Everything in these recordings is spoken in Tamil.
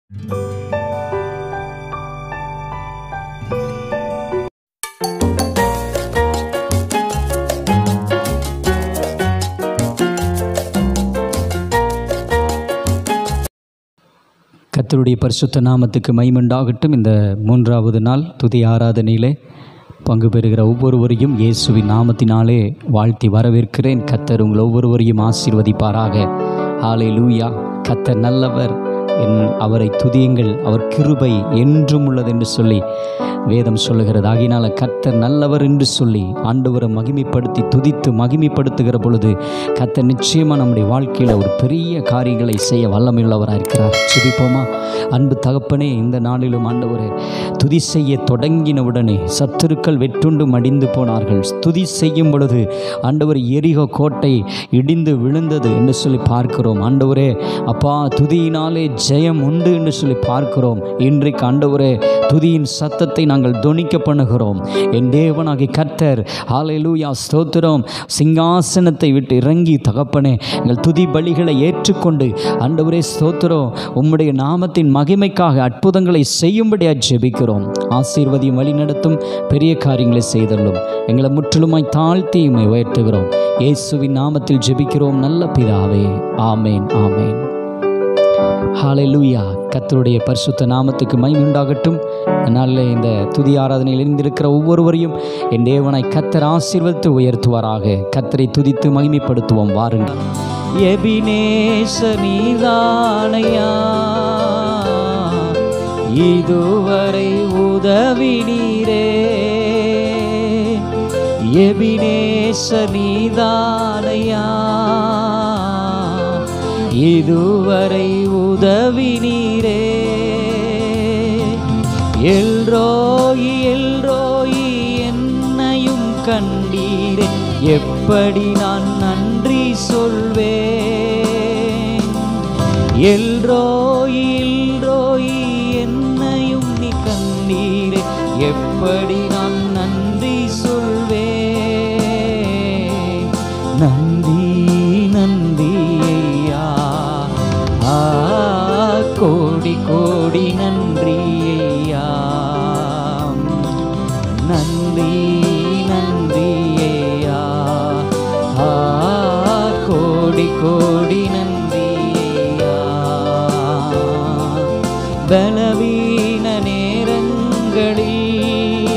கர்த்தருடைய பரிசுத்த நாமத்துக்கு மைமண்டாகட்டும் இந்த மூன்றாவது நாள் துதி ஆராதனையிலே பங்கு பெறுகிற ஒவ்வொருவரையும் இயேசுவின் நாமத்தினாலே வாழ்த்தி வரவேற்கிறேன் கர்த்தர் உங்கள் ஒவ்வொருவரையும் ஆசீர்வதிப்பாராக ஆலை லூயா கர்த்தர் நல்லவர் என் அவரை துதியுங்கள் அவர் கிருபை என்றும் உள்ளது என்று சொல்லி வேதம் சொல்லுகிறது ஆகினால கர்த்தர் நல்லவர் என்று சொல்லி ஆண்டவரை மகிமைப்படுத்தி துதித்து மகிமைப்படுத்துகிற பொழுது கர்த்தர் நிச்சயமாக நம்முடைய வாழ்க்கையில் ஒரு பெரிய காரியங்களை செய்ய வல்லமையுள்ளவராக இருக்கிறார் சுதிப்போமா அன்பு தகப்பனே இந்த நாளிலும் ஆண்டவரே துதி செய்ய தொடங்கினவுடனே சத்துருக்கள் வெற்றுண்டு மடிந்து போனார்கள் துதி செய்யும் பொழுது ஆண்டவர் எரிகோ கோட்டை இடிந்து விழுந்தது என்று சொல்லி பார்க்கிறோம் ஆண்டவரே அப்பா துதியினாலே ஜெயம் உண்டு என்று சொல்லி பார்க்கிறோம் இன்றைக்கு ஆண்டவரே துதியின் சத்தத்தை நாங்கள் தொனிக்க பண்ணுகிறோம் என் தேவனாகி கர்த்தர் ஹalleluya ஸ்தோத்திரம் சிங்காசனத்தை விட்டு இறங்கி தகப்பனே எங்கள் துதி பலிகளை ஏற்றுக்கொண்டு ஆண்டவரே ஸ்தோத்திரம் உம்முடைய நாமத்தின் மகிமைக்காக அற்புதங்களை செய்யும்படியாக ஜெபிக்கிறோம் ஆசீர்வதியும் வழிநடத்தும் பெரிய காரியங்களை செய்தள்ளும் எங்களை முற்றிலுமாய் தாழ்த்தி உம்மை உயர்த்துகிறோம் இயேசுவின் நாமத்தில் ஜெபிக்கிறோம் நல்ல பிதாவே ஆமேன் ஆமேன் ஹalleluya கர்த்தருடைய பரிசுத்த நாமத்துக்கு மகிமை உண்டாகட்டும் அதனால இந்த துதி ஆராதனையில் இருந்திருக்கிற ஒவ்வொருவரையும் என் தேவனை கத்தர் ஆசீர்வதித்து உயர்த்துவாராக கத்தரை துதித்து மகிமைப்படுத்துவோம் வாருங்கள் எபினேச நீதானையா இதுவரை உதவி நீரே எபினேச நீதானையா இதுவரை உதவி நீரே எல்ரோயி எல்ரோயி என்னையும் கண்டீரே எப்படி நான் நன்றி சொல்வேன் எல்ரோயி எல்ரோயி என்னையும் நீ கண்டீரே எப்படி நான் நன்றி சொல்வேன் நன்றி நன்றி ஐயா ஆ கோடி கோடி நன்றி ஐயா நன்றி நன்றி ஐயா ஆ கோடி கோடி நன்றி ஐயா பலவீன நேரங்களில்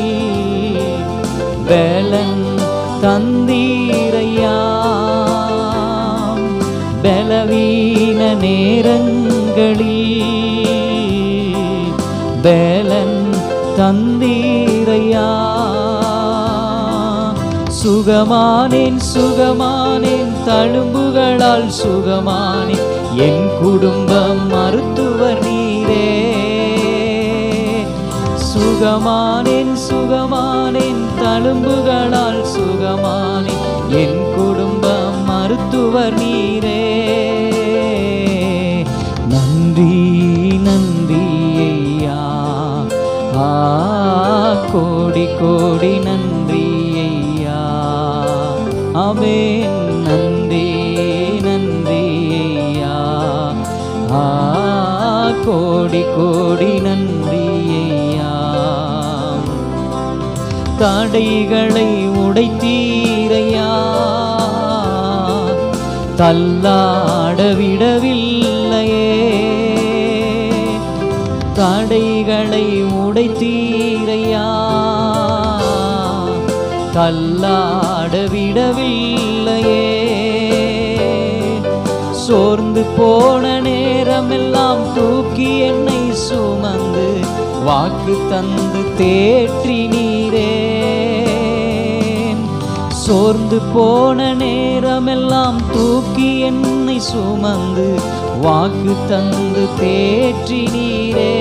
பலன் தந்தீரையா பலவீன நேரங்களில் பலன் தந்தீரையா சுகமானேன் சுகமானேன் தழும்புகளால் சுகமானேன் என் குடும்பம் மருத்துவர் நீரே சுகமானேன் சுகமானேன் தழும்புகளால் சுகமானேன் என் குடும்பம் மருத்துவர் நீரே நன்றி நன்றி ஐயா ஆ கோடி கோடி நன்றி ஐயா ஆமென் நன்றி நன்றி ஐயா ஆ கோடி கோடி நன்றி ஐயா தடைகளை உடைத்தீரையா தள்ளாட விடவில்லையே தடைகளை உடைத்தீரையா தள்ளாட விடவில்லையே சோர்ந்து போன நேரமெல்லாம் தூக்கி என்னை சுமந்து வாக்கு தந்து தேற்றி நீரே சோர்ந்து போன நேரமெல்லாம் தூக்கி என்னை சுமந்து வாக்கு தந்து தேற்றி நீரே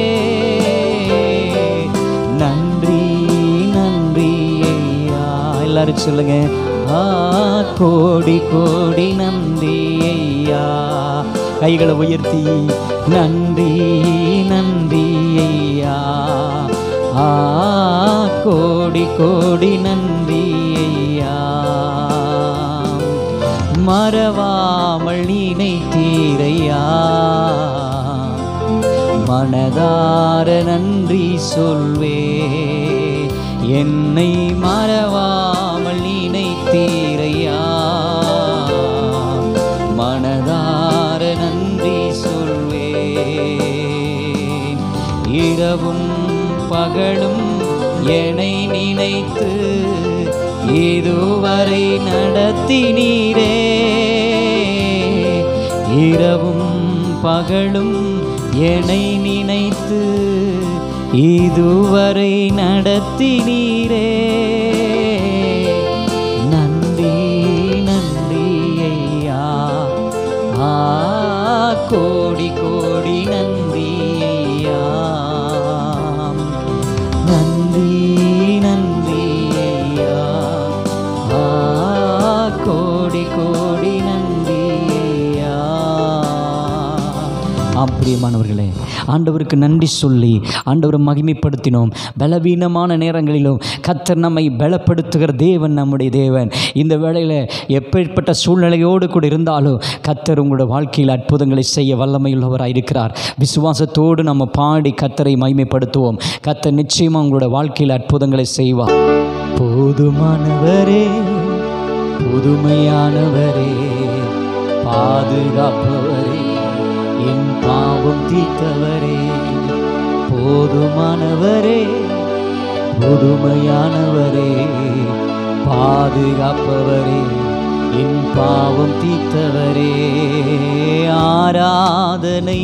நன்றி நன்றி ஐயா எல்லாரும் சொல்லுங்க ஆ கோடி கோடி நன்றி ஐயா கைகளை உயர்த்தி நன்றி நன்றி ஐயா ஆ கோடி கோடி நன்றி ஐயா மறவாமல் நினைத்தீரையா மனதார நன்றி சொல்வே என்னை மறவாமல் நினைத்தீரையா மனதார நன்றி சொல்வே இரவும் பகலும் என்னை நினைத்து இதுவரை நடத்தினீரே இரவும் பகலும் என்னை நினைத்து இதுவரை நடத்தினீரே நன்றி நன்றி ஐயா ஆ கோடி கோடி நன்றி ஐயா நன்றி நன்றி ஐயா ஆ கோடி கோடி நன்றி ஐயா ஆம் பிரியமானவர்களே ஆண்டவருக்கு நன்றி சொல்லி ஆண்டவரை மகிமைப்படுத்தினோம் பலவீனமான நேரங்களிலும் கத்தர் நம்மை பலப்படுத்துகிற தேவன் நம்முடைய தேவன் இந்த வேளையில் எப்பேற்பட்ட சூழ்நிலையோடு கூட இருந்தாலும் கத்தர் உங்களோட வாழ்க்கையில் அற்புதங்களை செய்ய வல்லமையுள்ளவராக இருக்கிறார் விசுவாசத்தோடு நம்ம பாடி கத்தரை மகிமைப்படுத்துவோம் கத்தர் நிச்சயமாக உங்களோட வாழ்க்கையில் அற்புதங்களை செய்வார் போதுமானவரே புதுமையானவரே பாதுகாப்பவரே என் பாவம் தீர்த்தவரே போதுமானவரே புதுமையானவரே பாதுகாப்பவரே என் பாவம் தீர்த்தவரே ஆராதனை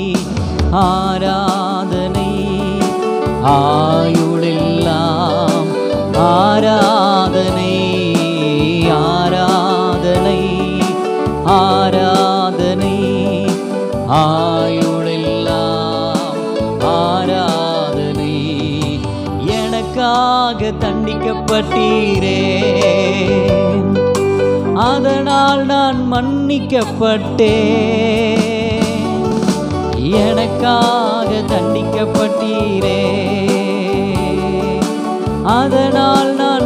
ஆராதனை ஆயுளெல்லாம் ஆராதனை ஆராதனை ஆராதனை ஆயுளெல்லாம் ஆராதனை எனக்காக தண்டிக்கப்பட்டீரே அதனால் நான் மன்னிக்கப்பட்டேன் எனக்காக தண்டிக்கப்பட்டீரே அதனால் நான்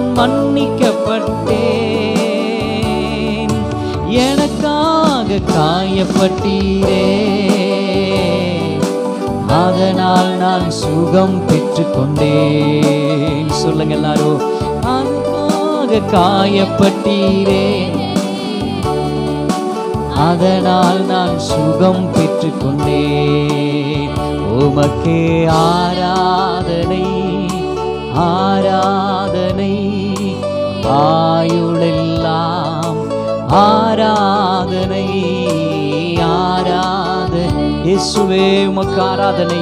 மன்னிக்கப்பட்டேன் எனக்காக காயப்பட்டீரே அதனால் நான் சுகம் பெற்றுக்கொண்டேன் சொல்லுங்க எல்லாரும் அதுக்காக காயப்பட்டீரே அதனால் நான் சுகம் பெற்றுக்கொண்டேன் உமக்கே ஆராதனை ஆராதனை ஆயுளெல்லாம் ஆராதனை ஆராதனை இயேசுவே உமக்கு ஆராதனை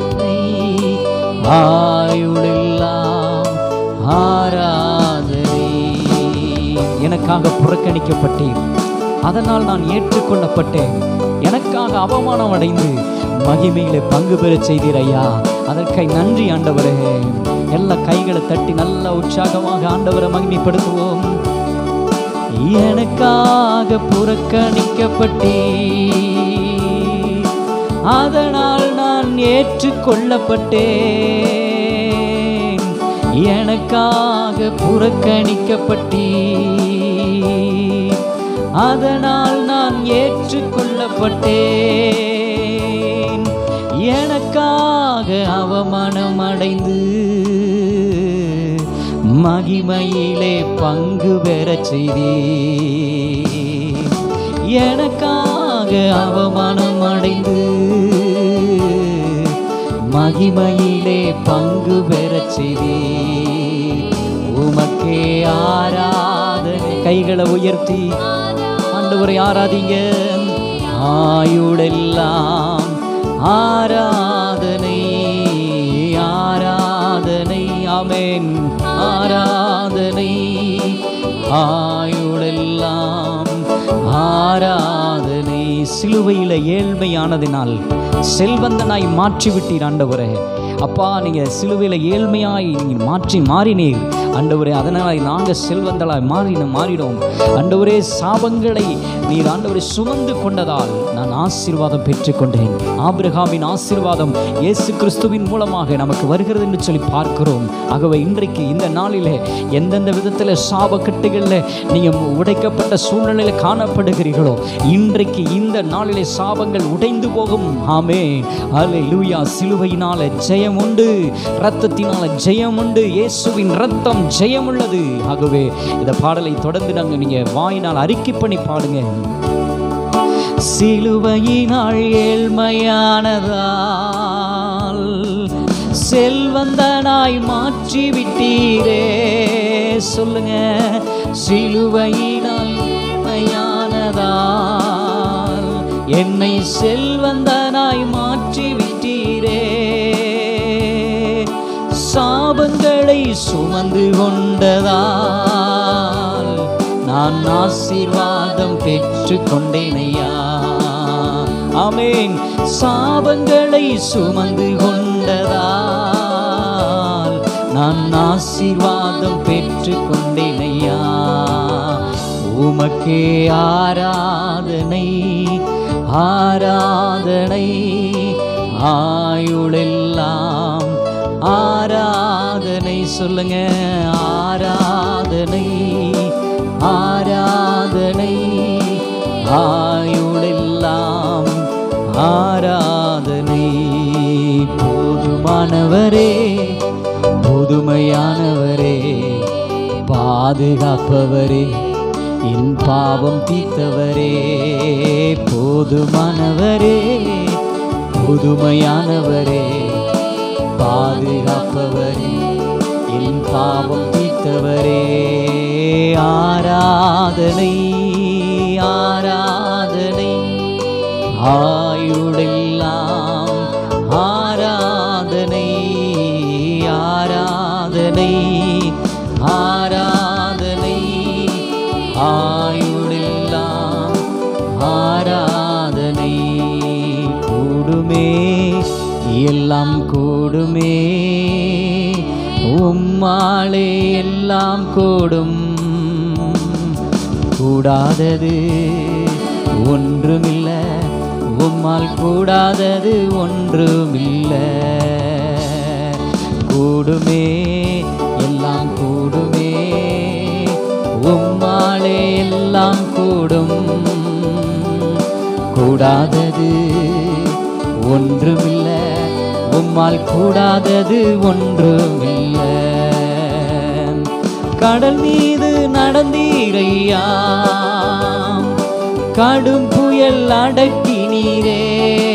ஆயுளெல்லாம் ஆராதனை எனக்காக புறக்கணிக்கப்பட்டேன் அதனால் நான் ஏற்றுக்கொள்ளப்பட்டேன் எனக்காக அவமானம் அடைந்து மகிமையிலே பங்கு பெறச் செய்தீர் ஐயா அதற்காய் நன்றி ஆண்டவரே எல்லா கைகளை தட்டி நல்ல உற்சாகமாக ஆண்டவரை மகிமைப்படுத்துவோம் எனக்காக புறக்கணிக்கப்பட்டே அதனால் நான் ஏற்றுக்கொள்ளப்பட்டேன் எனக்காக புறக்கணிக்கப்பட்டே அதனால் நான் ஏற்றுக்கொள்ளப்பட்டேன் எனக்காக அவமானம் அடைந்து மகிமையிலே பங்கு பெறச் செய்தே எனக்காக அவமானம் அடைந்து மகிமையிலே பங்கு பெறச் செய்தே உமக்கே ஆராதனை கைகளை உயர்த்தி ஆண்டவரை ஆராதிங்க ஆயுடெல்லாம் ஆராதனை ஆராதனை ஆமென் ஆராதனை ஆயுளெல்லாம் ஆராதனை சிலுவையில ஏழ்மையானதினால் செல்வந்தனாய் மாற்றிவிட்டீர் ஆண்டவரே அப்பா நீங்கள் சிலுவையில் ஏழ்மையாய் நீங்கள் மாற்றி மாறினீர் ஆண்டவரே அதனால் நாங்கள் செல்வந்தளாய் மாறின மாறினோம் ஆண்டவரே சாபங்களை நீர் ஆண்டவரை சுமந்து கொண்டதால் நான் ஆசீர்வாதம் பெற்றுக்கொண்டேன் ஆபிரகாமின் ஆசீர்வாதம் இயேசு கிறிஸ்துவின் மூலமாக நமக்கு வருகிறது என்று சொல்லி பார்க்கிறோம் ஆகவே இன்றைக்கு இந்த நாளிலே எந்தெந்த விதத்தில் சாபக்கட்டுகளில் நீங்கள் உடைக்கப்பட்ட சூழ்நிலையில் காணப்படுகிறீர்களோ இன்றைக்கு இந்த நாளிலே சாபங்கள் உடைந்து போகும் ஆமே அல்லே லூயா சிலுவையினால ஜெயம் உண்டு ரத்தத்தினால ஜெயம் உண்டு இயேசுவின் ரத்தம் ஜெயம் உள்ளது ஆகவே இந்த பாடலை தொடர்ந்து நாங்கள் நீங்கள் வாயினால் அறிக்கை பண்ணி பாடுங்க சிலுவையினாள் ஏழ்மையானதால் செல்வந்தனாய் மாற்றி விட்டீரே சொல்லுங்க சிலுவையினால் ஏழ்மையானதால் என்னை செல்வந்தனாய் மாற்றி விட்டீரே சாபங்களை சுமந்து கொண்டதால் நான் ஆசீர்வாதம் பெற்று கொண்டேனையா ஆமேன் சாபங்களை சுமந்து கொண்டதால் நான் ஆசீர்வாதம் பெற்று கொண்டேனையா உமக்கே ஆராதனை ஆராதனை ஆயுளெல்லாம் ஆராதனை சொல்லுங்க ஆராதனை ஆராதனை ஆயுளெல்லாம் ஆராதனை போதுமானவரே புதுமையானவரே பாதுகாப்பவரே என் பாவம் தீர்த்தவரே போதுமானவரே புதுமையானவரே பாதுகாப்பவரே என் பாவம் தீர்த்தவரே ஆராதனை ஆராதனை ஆயுடெல்லாம் ஆராதனை ஆராதனை ஆராதனை ஆயுடெல்லாம் ஆராதனை கூடுமே எல்லாம் கூடுமே உம்மாளே எல்லாம் கூடும் கூடாதது ஒன்றுமில்ல உம்மால் கூடாதது ஒன்றுமில்ல கூடுமே எல்லாம் கூடுமே உம்மாளே எல்லாம் கூடும் கூடாதது ஒன்றுமில்ல உம்மால் கூடாதது ஒன்றுமில்ல கடல் மீது நடந்தீரையா கடும் புயல் அடக்கினீரே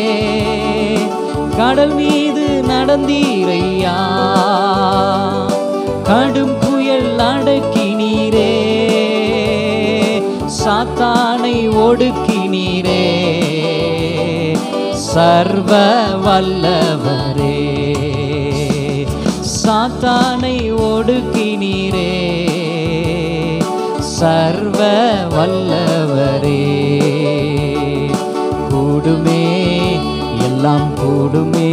கடல் மீது நடந்தீரையா கடும் புயல் அடக்கினீரே சாத்தானை ஒடுக்கினீரே சர்வ வல்லவரே சாத்தானை ஒடுக்கினீரே சர்வ வல்லவரே கூடுமே எல்லாம் கூடுமே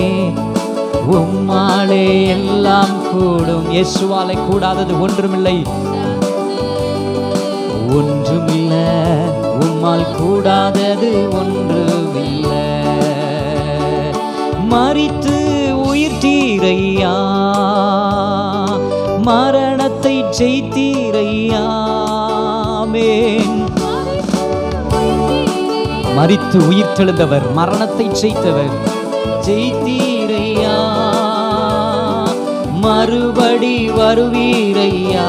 உம்மாலே எல்லாம் கூடும் இயேசுவாலை கூடாதது ஒன்றுமில்லை ஒன்றுமில்ல உம்மால் கூடாதது ஒன்றுமில்ல மறித்து உயிர் தீரையா மரணத்தை ஜெயித்தீரையா ஆமென் மறித்து உயிர் தெழுந்தவர் மரணத்தை ஜெயித்தவர் ஜெயித்தீரையா மறுபடி வருவீரையா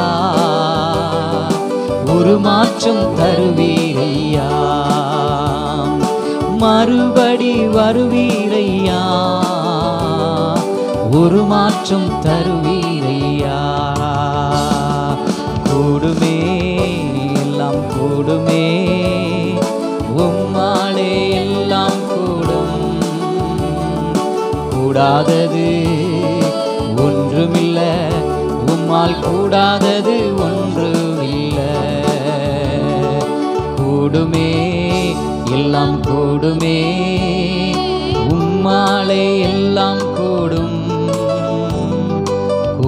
ஒரு மாற்றம் தருவீரையா மறுபடி வருவீரையா ஒரு மாற்றம் தருவீரையா கூடுமே எல்லாம் கூடுமே உம்மாலே எல்லாம் கூடும் கூடாதது ஒன்றுமில்ல உம்மால் கூடாதது ஒன்றுமில்ல கூடுமே எல்லாம் கூடுமே உம்மாலே எல்லாம் கூடும்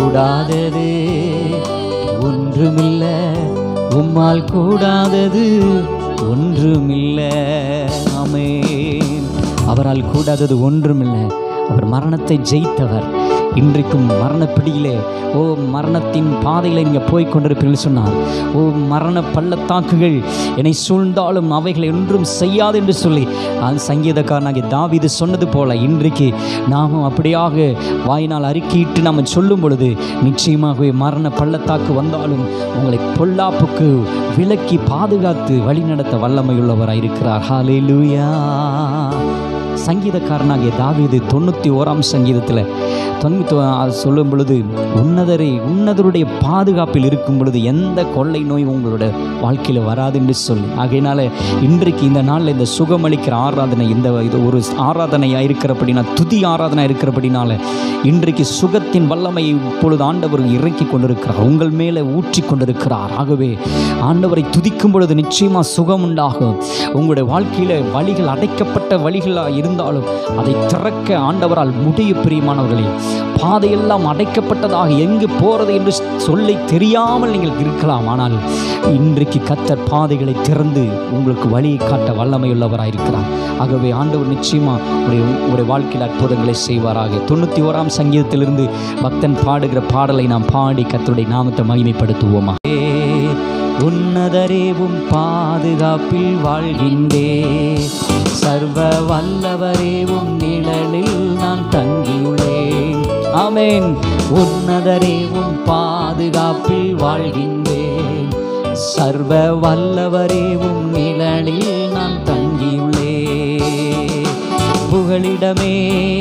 கூடாதது ஒன்றுமில்ல உம்மால் கூடாதது ஒன்றுமில்ல ஆமென் அவரால் கூடாதது ஒன்றுமில்லை அவர் மரணத்தை ஜெயித்தவர் இன்றைக்கும் மரணப்பிடியிலே ஓ மரணத்தின் பாதையில் நீங்கள் போய் கொண்டிருப்பீர்கள் சொன்னார் ஓ மரண பள்ளத்தாக்குகள் என்னை சூழ்ந்தாலும் அவைகளை ஒன்றும் செய்யாது என்று சொல்லி அந்த சங்கீதக்காரனாகிய தாவீது சொன்னது போல இன்றைக்கு நாமும் அப்படியாக வாயினால் அறிக்கையிட்டு நாம் சொல்லும் பொழுது நிச்சயமாகவே மரண பள்ளத்தாக்கு வந்தாலும் உங்களை பொல்லாப்புக்கு விலக்கி பாதுகாத்து வழிநடத்த வல்லமையுள்ளவராக இருக்கிறார் ஹalleluya சங்கீதக்காரனாகிய தாவீது தொண்ணூற்றி ஓராம் சங்கீதத்தில் தொண்ணூற்றி அது சொல்லும் பொழுது உன்னதரை உன்னதருடைய பாதுகாப்பில் இருக்கும் பொழுது எந்த கொள்ளை நோய் உங்களோட வாழ்க்கையில் வராது என்று சொல்லி ஆகையினால இன்றைக்கு இந்த நாளில் இந்த சுகமளிக்கிற ஆராதனை இந்த இது ஒரு ஆராதனையாக இருக்கிறபடினா துதி ஆராதனை இருக்கிறபடினால இன்றைக்கு சுகத்தின் வல்லமையை இப்பொழுது ஆண்டவர் இறக்கி கொண்டிருக்கிறார் உங்கள் மேலே ஊற்றி கொண்டிருக்கிறார் ஆகவே ஆண்டவரை துதிக்கும் பொழுது நிச்சயமாக சுகம் உண்டாகும் உங்களுடைய வாழ்க்கையில் வழிகள் அடைக்கப்பட்ட வழிகளாக இருந்தாலும் அதை திறக்க ஆண்டவரால் முடிய பிரியமானவர்களே பாதையெல்லாம் அடைக்கப்பட்டதாக எங்கு போகிறது என்று சொல்லி தெரியாமல் நீங்கள் இருக்கலாம் ஆனால் இன்றைக்கு கத்தர் பாதைகளை திறந்து உங்களுக்கு வழியை காட்ட வல்லமையுள்ளவராயிருக்கிறார் ஆகவே ஆண்டவர் நிச்சயமா உடைய உடைய வாழ்க்கையில் அற்புதங்களை செய்வாராக தொண்ணூற்றி ஓராம் சங்கீதத்திலிருந்து பக்தன் பாடுகிற பாடலை நாம் பாடி கத்தருடைய நாமத்தை மகிமைப்படுத்துவோமா உன்னதரேவும் பாதுகாப்பில் வாழ்கின்றே சர்வ வல்லவரேவும் நிழலில் நான் தங்கியுள்ளேன் ஆமென் உன்னதரேவும் பாதுகாப்பில் வாழ்கின்றேன் சர்வ வல்லவரேவும் நிழலில் நான் தங்கியுள்ளேன் புகலிடமே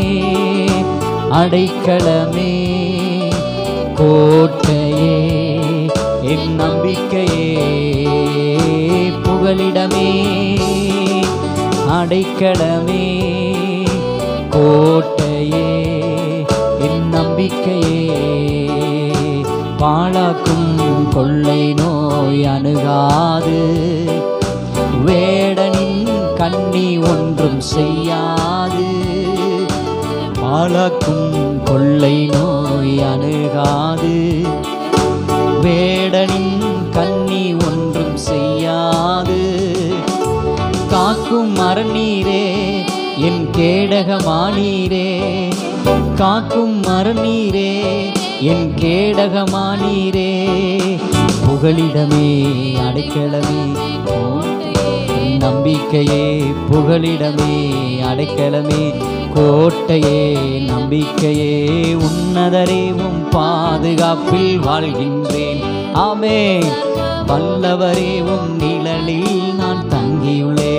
அடைக்கலமே கோட்டையே என் நம்பிக்கையே புகலிடமே அடைக்கலமே கோட்டையே என் நம்பிக்கையே பாழாக்கும் கொள்ளை நோய் அணுகாது வேடனின் கண்ணி ஒன்றும் செய்யாது பாழாக்கும் கொள்ளை நோய் அணுகாது வேடனின் கண்ணி ஒன்றும் செய்யாது காக்கும் மரநீரே என் கேடகமானீரே காக்கும் மரநீரே என் கேடகமானீரே புகலிடமே அடைக்கலமே என் நம்பிக்கையே புகலிடமே அடைக்கலமே கோட்டையே நம்பிக்கையே உன்னதரேவும் பாதுகாப்பில் வாழ்கின்றேன் ஆமே வல்லவரேவும் நிழலில் நான் தங்கியுள்ளே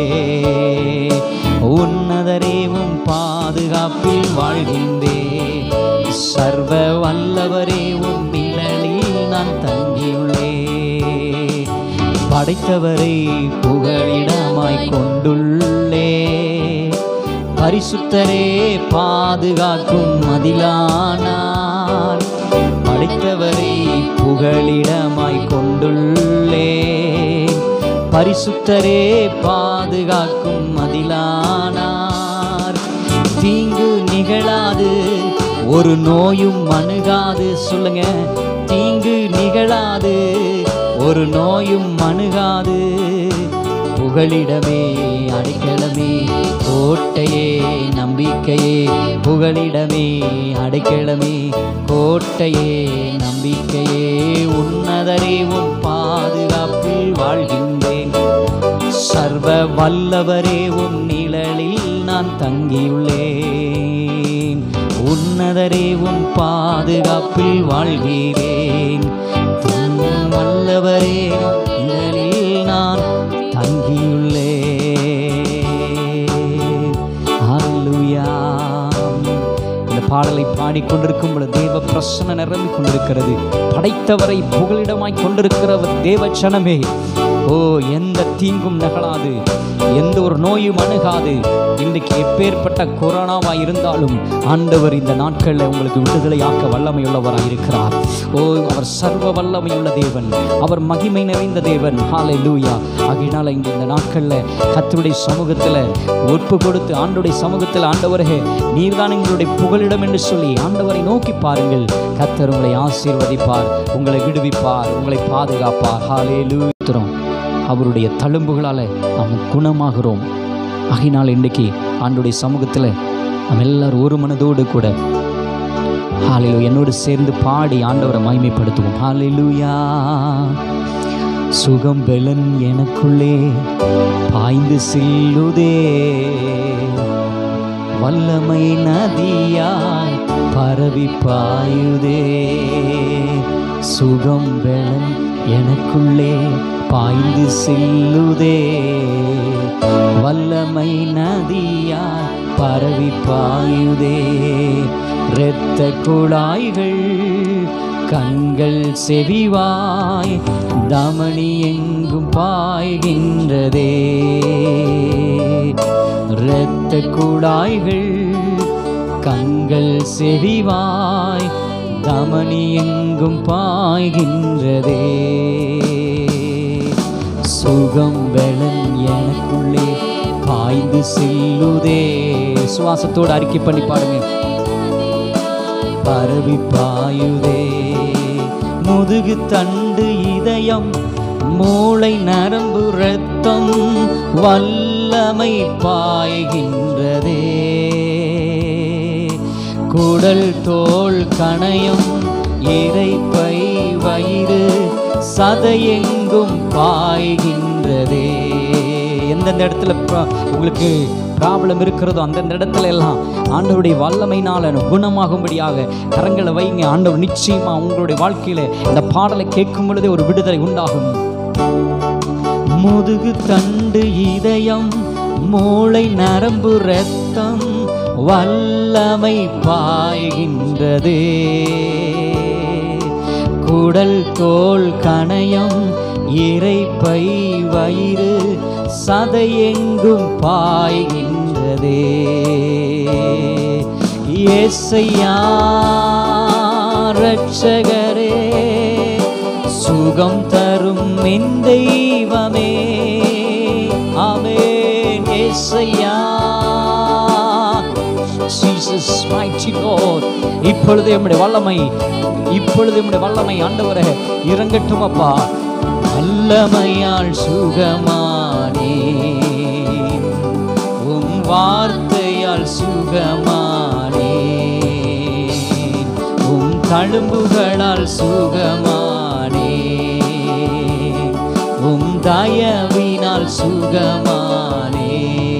உன்னதரேவும் பாதுகாப்பில் வாழ்கின்றேன் சர்வ வல்லவரேவும் நிழலில் நான் தங்கியுள்ளே படைத்தவரை புகழிடமாய் கொண்டுள்ளே பரிசுத்தரே பாதுகாக்கும் மதிலானார் படைத்தவரை புகழிடமாய் கொண்டுள்ளே பரிசுத்தரே பாதுகாக்கும் மதிலானார் தீங்கு நிகழாது ஒரு நோயும் அணுகாது சொல்லுங்க தீங்கு நிகழாது ஒரு நோயும் அணுகாது புகலிடமே அடைக்கலமே கோட்டையே நம்பிக்கையே புகலிடமே அடைக்கலமே கோட்டையே நம்பிக்கையே உன்னதரேவும் பாதுகாப்பில் வாழ்கின்றேன் சர்வ வல்லவரேவும் நிழலில் நான் தங்கியுள்ளேன் உன்னதரேவும் பாதுகாப்பில் வாழ்கிறேன் உம் வல்லவரே நிழலில் நான் தங்கியுள்ளேன் ஹalleluya இந்த பாடலை பாடிக்கொண்டிருக்கும் பொழுது தேவ பிரசன்ன நிரம்பிக் கொண்டிருக்கிறது படைத்தவரை புகலிடமாய் கொண்டிருக்கிற தேவ சனமே ஓ எந்த தீங்கும் நகலாது எந்த ஒரு நோயும் அணுகாது இன்றைக்கு எப்பேற்பட்ட கொரோனாவா இருந்தாலும் ஆண்டவர் இந்த நாட்களில் உங்களுக்கு விடுதலையாக்க வல்லமையுள்ளவராக இருக்கிறார் ஓ அவர் சர்வ வல்லமையுள்ள தேவன் அவர் மகிமை நிறைந்த தேவன் ஹாலை லூயா ஆகையினால இங்கே இந்த நாட்களில் கத்தருடைய சமூகத்தில் ஒப்பு கொடுத்து ஆண்டுடைய சமூகத்தில் ஆண்டவரே நீர்தான் எங்களுடைய புகலிடம் என்று சொல்லி ஆண்டவரை நோக்கி பாருங்கள் கத்தர் உங்களை ஆசீர்வதிப்பார் உங்களை விடுவிப்பார் உங்களை பாதுகாப்பார் ஹாலே லூத்திரம் அவருடைய தழும்புகளால் நாம் குணமாகிறோம் ஆகினால் இன்றைக்கு ஆண்டுடைய சமூகத்தில் நம்ம எல்லாரும் ஒரு மனதோடு கூட ஹாலிலு என்னோடு சேர்ந்து பாடி ஆண்டவரை மகிமைப்படுத்துவோம் ஹாலிலுயா சுகம் பெலன் எனக்குள்ளே பாய்ந்து செல்லுதே வல்லமை நதியாய் பரவி பாயுதே சுகம் பெலன் எனக்குள்ளே பாய்ந்து செல்லுதே வல்லமை நதியாய் பரவி பாயுதே இரத்த குழாய்கள் கண்கள் செவிவாய் தமணி எங்கும் பாய்கின்றதே இரத்த குழாய்கள் கண்கள் செவிவாய் தமணி எங்கும் பாய்கின்றதே சுகம் வெளன் எனக்குள்ளே பாய்ந்து செல்லுதே சுவாசத்தோடு அறிக்கை பண்ணி பாடுங்க பரவி பாயுதே முதுகு தண்டு இதயம் மூளை நரம்பு ரத்தம் வல்லமை பாய்கின்றதே குடல் தோல் கணையம் இறைப்பை வயிறு சதையெங்கும் பாய்கின்றதே எந்தெந்த இடத்துல ப்ரா- உங்களுக்கு ப்ராப்ளம் இருக்கிறதோ அந்தந்த இடத்துல எல்லாம் ஆண்டவருடைய வல்லமையினால குணமாகும்படியாக கரங்களை வைங்க ஆண்டவர் நிச்சயமா உங்களுடைய வாழ்க்கையில இந்த பாடலை கேட்கும் பொழுதே ஒரு விடுதலை உண்டாகும் முதுகு தண்டு இதயம் மூளை நரம்பு ரத்தம் வல்லமை பாய்கின்றதே குடல் தோல் கணையம் இறைப்பை வயிறு சதையெங்கும் பாய்கின்றதே ஏசையா ரட்சகரே சுகம் தரும் என் தெய்வமே ஆமென் ஏசையா ஜீசஸ் mighty Lord இப்பொழுது நம்முடைய வல்லமை இப்பொழுது நம்முடைய வல்லமை ஆண்டவரே இறங்கட்டும் அப்பா வல்லமையால் சுகமானே உம் வார்த்தையால் சுகமானே உம் தழும்புகளால் சுகமானே உம் தயவினால் சுகமானே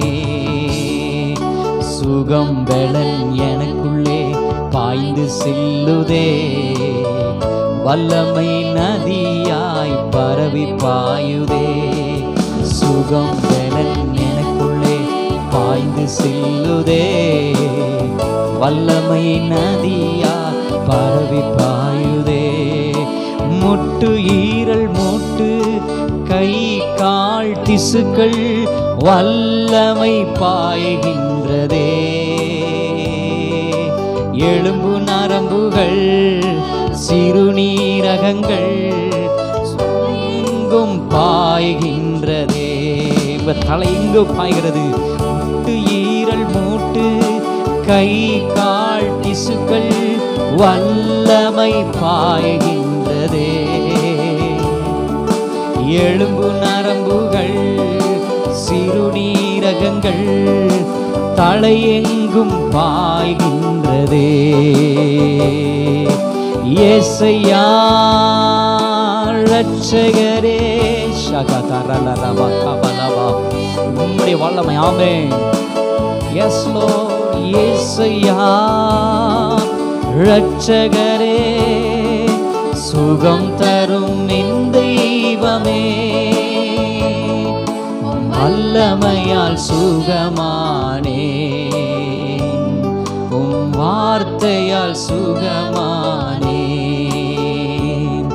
சுகம் வெளன் எனக்குள்ளே பாய்ந்து செல்லுதே வல்லமை நதியாய் பரவி பாயுதே சுகம் வெளன் எனக்குள்ளே பாய்ந்து செல்லுதே வல்லமை நதியாய் பரவி பாயுதே முட்டு ஈரல் மூட்டு கை கால் திசுக்கள் வல்லமை பாய்கின்றதே எலும்பு நரம்புகள் சிறுநீரகங்கள் எங்கும் பாய்கின்றதே இப்ப தலை எங்கும் பாய்கிறது முட்டு ஈரல் மூட்டு கை கால் திசுக்கள் வல்லமை பாய்கின்றதே எலும்பு நரம்புகள் சிறுநீரகங்கள் தலையெங்கும் பாய்கின்றதே ஏசையா ரட்சகரே சகதரலரவ கபலவா உம்முடைய வல்லமை ஆமே எஸ் லோ ஏசையா ரட்சகரே சுகம் தரும் என் தெய்வமே வல்லமையால் சுகமானே உம் வார்த்தையால் சுகமானே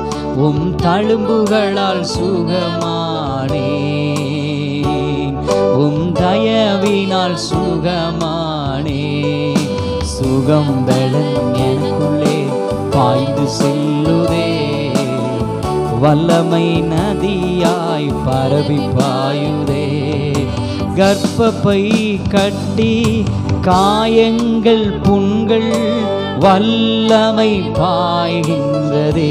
உம் தழும்புகளால் சுகமானே உம் தயவினால் சுகமானே சுகம் பலன் எனக்குள்ளே பாய்ந்து செல்லுதே வல்லமை நதியாய் பரவி பாயுதே கர்ப்பப்பை கட்டி காயங்கள் புண்கள் வல்லமை பாய்கின்றதே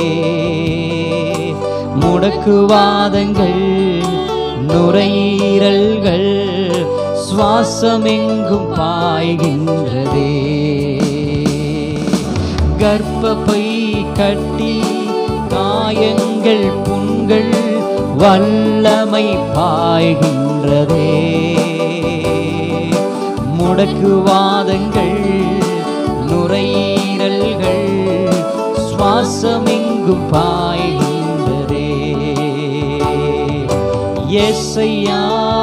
முடக்குவாதங்கள் நுரையீரல்கள் சுவாசமெங்கும் பாய்கின்றதே கர்ப்பப்பை கட்டி காயங்கள் புண்கள் வல்லமை பாய்கின்றதே முடக்குவாதங்கள் நுரையீரல்கள் சுவாசமெங்கும் பாய்கின்றதே எஸ்ஐயா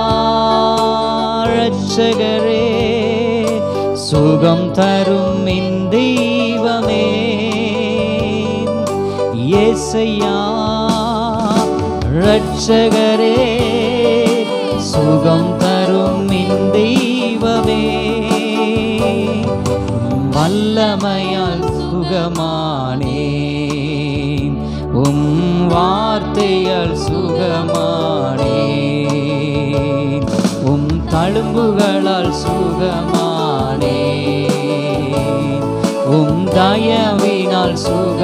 ரட்சகரே சுகம் தரும் என் தெய்வமே ஏசையா ரட்சகரே சுகம் தரும் என் தெய்வமே வல்லமையால் சுகமானேன் உம் வார்த்தையால் சுகமானேன் உம் தழும்புகளால் சுகமானேன் உம் தயவினால்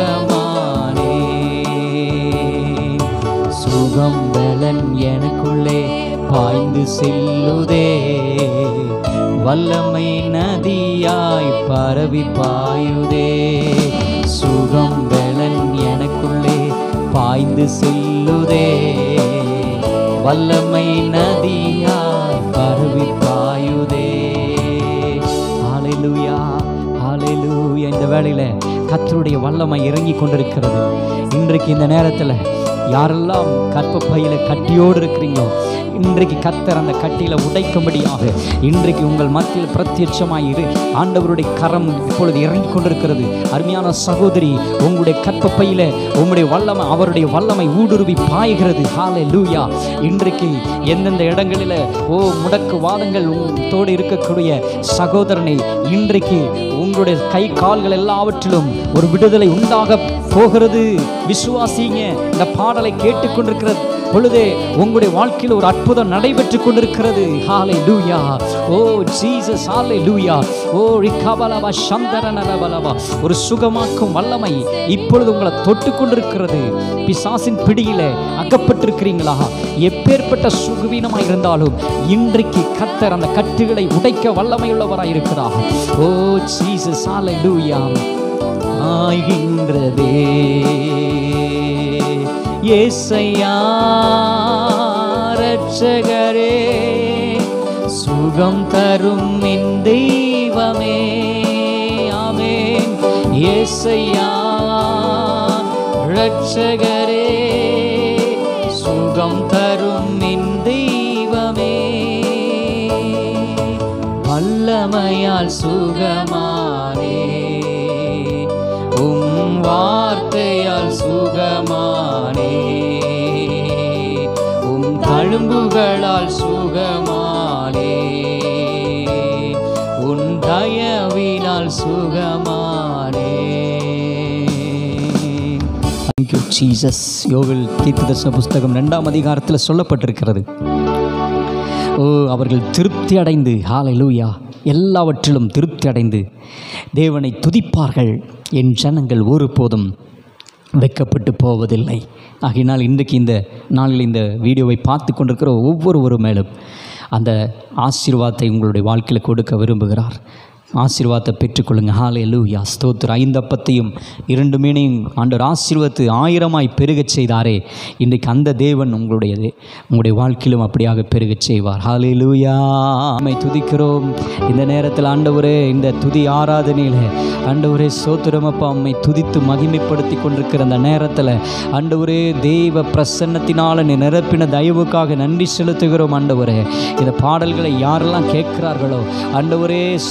சுகமானேன் சுகம் பலன் எனக்குள்ளே பாய்ந்து செல்லுதே வல்லமை நதியாய் பரவி பாயுதே சுகம் பலன் எனக்குள்ளே பாய்ந்து செல்லுதே வல்லமை நதியாய் பரவி பாயுதே ஹalleluya ஹalleluya இந்த வேளையில கர்த்தருடைய வல்லமை இறங்கி கொண்டிருக்கிறது இன்றைக்கு இந்த நேரத்தில் யாரெல்லாம் கற்பப்பையில கட்டியோடு இருக்கிறீங்களோ இன்றைக்கு கத்தர் அந்த கட்டியில உடைக்கும்படியாக இன்றைக்கு உங்கள் மத்தியில் பிரத்யட்சமாய் இரு ஆண்டவருடைய கரம் இப்பொழுது இறங்கி கொண்டிருக்கிறது அருமையான சகோதரி உங்களுடைய கற்பப்பையில உங்களுடைய வல்லமை அவருடைய வல்லமை ஊடுருவி பாய்கிறது ஹாலே லூயா இன்றைக்கு எந்தெந்த இடங்களில் ஓ முடக்கு வாதங்கள் தோடு இருக்கக்கூடிய சகோதரனை இன்றைக்கு உங்களுடைய கை கால்கள் எல்லாவற்றிலும் ஒரு விடுதலை உண்டாக போகிறது விசுவாசிங்க இந்த பாடலை கேட்டுக்கொண்டிருக்கிற பொழுதே உங்களுடைய வாழ்க்கையில் ஒரு அற்புதம் நடைபெற்று கொண்டிருக்கிறது ஹாலே லூயா ஓ ஜீசஸ் ஹாலே லூயா ஓ ரிகபலவா சந்தரனரபலவா ஒரு சுகமாக்கும் வல்லமை இப்பொழுது உங்களை தொட்டு கொண்டிருக்கிறது பிசாசின் பிடியில அகப்பட்டிருக்கிறீங்களா எப்பேற்பட்ட சுகவீனமாக இருந்தாலும் இன்றைக்கு கத்தர் அந்த கட்டுகளை உடைக்க வல்லமையுள்ளவராய் இருக்கிறார் ஓ ஜீசஸ் ஹாலே லூயா ஆகின்றதே ஏசையா ரட்சகரே சுகம் தரும் என் தெய்வமே ஆமென் ஏசையா ரட்சகரே சுகம் தரும் என் தெய்வமே வல்லமையால் சுகமானே உம் வார்த்தையால் சுகமானே உம் தழும்புகளால் சுகமானே உன் தயவினால் சுகமானே தேங்க்யூ ஜீசஸ் யோவில் தீர்க்கதர்சன புஸ்தகம் ரெண்டாம் அதிகாரத்தில் சொல்லப்பட்டிருக்கிறது ஓ அவர்கள் திருப்தி அடைந்து ஹாலலூயா எல்லாவற்றிலும் திருப்தி அடைந்து தேவனை துதிப்பார்கள் என் ஜனங்கள் ஒருபோதும் வெட்கப்பட்டு போவதில்லை ஆகையினால் இன்றைக்கு இந்த நாளில் இந்த வீடியோவை பார்த்து கொண்டிருக்கிற ஒவ்வொருவரு மேலும் அந்த ஆசீர்வாதத்தை உங்களுடைய வாழ்க்கையில் கொடுக்க விரும்புகிறார் ஆசீர்வாதத்தை பெற்றுக்கொள்ளுங்க ஹாலே லூயா ஸ்தோத்திர ஐந்தப்பத்தையும் இரண்டு மீனையும் ஆண்டவர் ஆசீர்வாதத்து ஆயிரமாய் பெருகச் செய்தாரே இன்றைக்கு அந்த தேவன் உங்களுடைய தே- உங்களுடைய வாழ்க்கையிலும் அப்படியாக பெருகச் செய்வார் ஹாலே லூயா அம்மை துதிக்கிறோம் இந்த நேரத்தில் ஆண்டவரே இந்த துதி ஆராதனையில் ஆண்டவரே சோத்திரமப்பா அம்மை துதித்து மகிமைப்படுத்தி கொண்டிருக்கிற அந்த நேரத்தில் ஆண்டவரே தேவ பிரசன்னத்தினால் நீ நிரப்பின தயவுக்காக நன்றி செலுத்துகிறோம் ஆண்டவரே இந்த பாடல்களை யாரெல்லாம் கேட்கிறார்களோ ஆண்டவரே ஸ்தோத்திரம்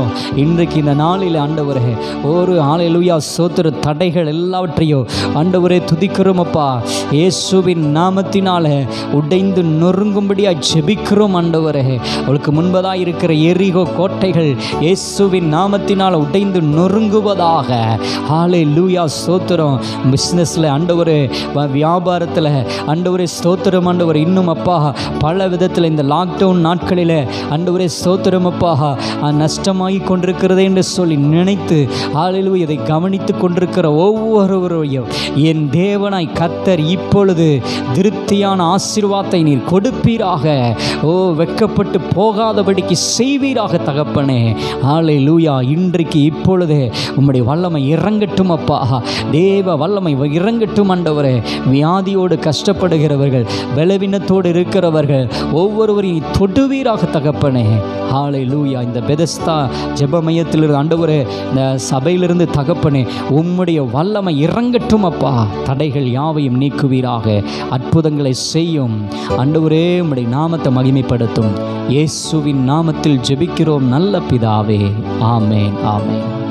ஸ்தோத்திரம் இன்றைக்கு இந்த நாளில் ஆண்டவரே ஒரு ஆலையிலுயா ஸ்தோத்திர தடைகள் எல்லாவற்றையும் ஆண்டவரே துதிக்கிறோம் அப்பா இயேசுவின் நாமத்தினால உடைந்து நொறுங்கும்படியாக ஜெபிக்கிறோம் ஆண்டவரே அவளுக்கு முன்பதாக இருக்கிற எரிகோ கோட்டைகள் இயேசுவின் நாமத்தினால் உடைந்து நொறுங்குவதாக ஆலை லூயா ஸ்தோத்திரம் பிஸ்னஸில் ஆண்டவரே வ- வியாபாரத்தில் ஆண்டவரே ஸ்தோத்திரம் ஆண்டவர் இன்னும் அப்பா பல விதத்தில் இந்த லாக்டவுன் நாட்களில் ஆண்டவரே ஸ்தோத்திரம் அப்பா ஆ, நஷ்டமாகி கொண்டிருக்கிறதே என்று சொல்லி நினைத்து ஆளிலும் இதை கவனித்து கொண்டிருக்கிற ஒவ்வொருவரையும் என் தேவனாய் கத்தர் இப்பொழுது திருப்தியான ஆசீர்வாதத்தை நீர் கொடுப்பீராக ஓ வெட்கப்பட்டு போகாதபடிக்கு செய்வீராக தகப்பனே ஆலை லூயா இன்றைக்கு இப்பொழுதே உம்முடைய வல்லமை இறங்கட்டும் அப்பா தேவ வல்லமை இறங்கட்டும் ஆண்டவரே வியாதியோடு கஷ்டப்படுகிறவர்கள் பலவீனத்தோடு இருக்கிறவர்கள் ஒவ்வொருவரையும் தொடுவீராக தகப்பனே ஆலை லூயா இந்த பெதஸ்தா ஜெப மையத்திலிருந்து ஆண்டவரே இந்த சபையிலிருந்து தகப்பனே உம்முடைய வல்லமை இறங்கட்டும் அப்பா தடைகள் யாவையும் நீக்குவீராக அற்புதங்களை செய்யும் ஆண்டவரே உம்முடைய நாமத்தை மகிமைப்படுத்தும் இயேசுவின் நாமத்தில் ஜெபிக்கிறோம் நல்ல பிதாவே ஆமேன் ஆமேன்